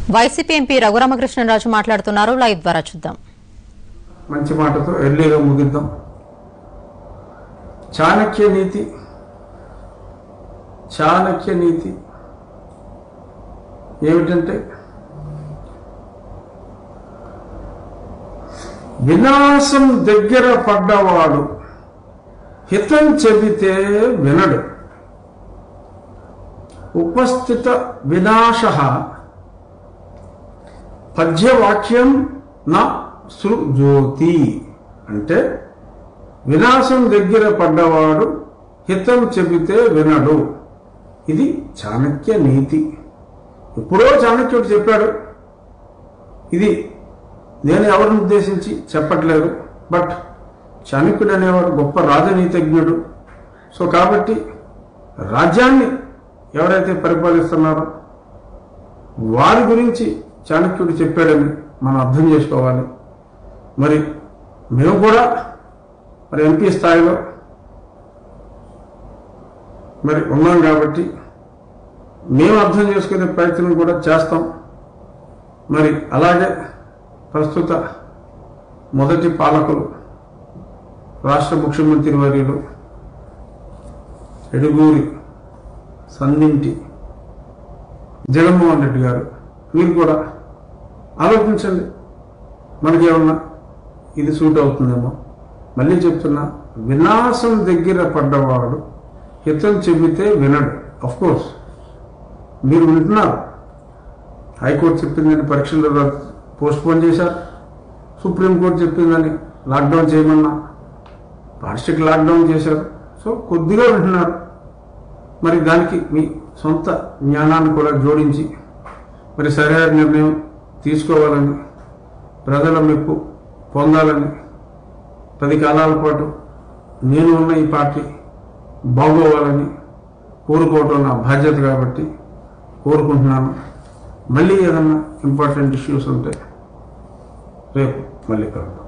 YCP MP Raghuramakrishnaraju మాట్లాడుతున్నారు live ద్వారా చూద్దాం మంచి మాటతో ఎర్లీగా ముగిద్దాం చాణక్య నీతి చాణక్య నీతి ఏమిటంటే వినాశం దగ్గర పడ్డవాడు హితం చెబితే వినడు ఉపస్థిత వినాశ పద్యవాక్యం నా సృజోతి అంటే వినాశం దగ్గర పడ్డవాడు హితం చెబితే వినడు ఇది చాణక్య నీతి ఎప్పుడో చాణక్యుడు చెప్పాడు ఇది నేను ఎవరిని ఉద్దేశించి చెప్పట్లేదు బట్ చాణక్యుడు అనేవాడు గొప్ప రాజనీతిజ్ఞుడు సో కాబట్టి రాజ్యాన్ని ఎవరైతే పరిపాలిస్తున్నారో వారి గురించి చాణక్యుడు చెప్పాడని మనం అర్థం చేసుకోవాలి మరి మేము కూడా మరి ఎంపీ స్థాయిలో మరి ఉన్నాం కాబట్టి మేము అర్థం చేసుకునే ప్రయత్నం కూడా చేస్తాం మరి అలాగే ప్రస్తుత మొదటి పాలకులు రాష్ట్ర ముఖ్యమంత్రి వర్యులు ఎడుగూరి సందింటి జగన్మోహన్ రెడ్డి గారు మీరు కూడా ఆలోచించండి మనకేమన్నా ఇది సూట్ అవుతుందేమో మళ్ళీ చెప్తున్నా వినాశం దగ్గర పడ్డవాడు హితం చెబితే వినడు అఫ్ కోర్స్ మీరు వింటున్నారు హైకోర్టు చెప్పిందని పరీక్షలు పోస్ట్ పోన్ చేశారు సుప్రీంకోర్టు చెప్పిందని లాక్డౌన్ చేయమన్నా పార్షిక్ లాక్డౌన్ చేశారు సో కొద్దిగా వింటున్నారు మరి దానికి మీ సొంత జ్ఞానాన్ని కూడా జోడించి మరి సరైన నిర్ణయం తీసుకోవాలని ప్రజల మెప్పు పొందాలని పది కాలాల పాటు నేను ఉన్న ఈ పార్టీ బాగోవాలని కోరుకోవటం నా బాధ్యత కాబట్టి కోరుకుంటున్నాను మళ్ళీ ఏదన్నా ఇంపార్టెంట్ ఇష్యూస్ ఉంటే రేపు మళ్ళీ కలుద్దాం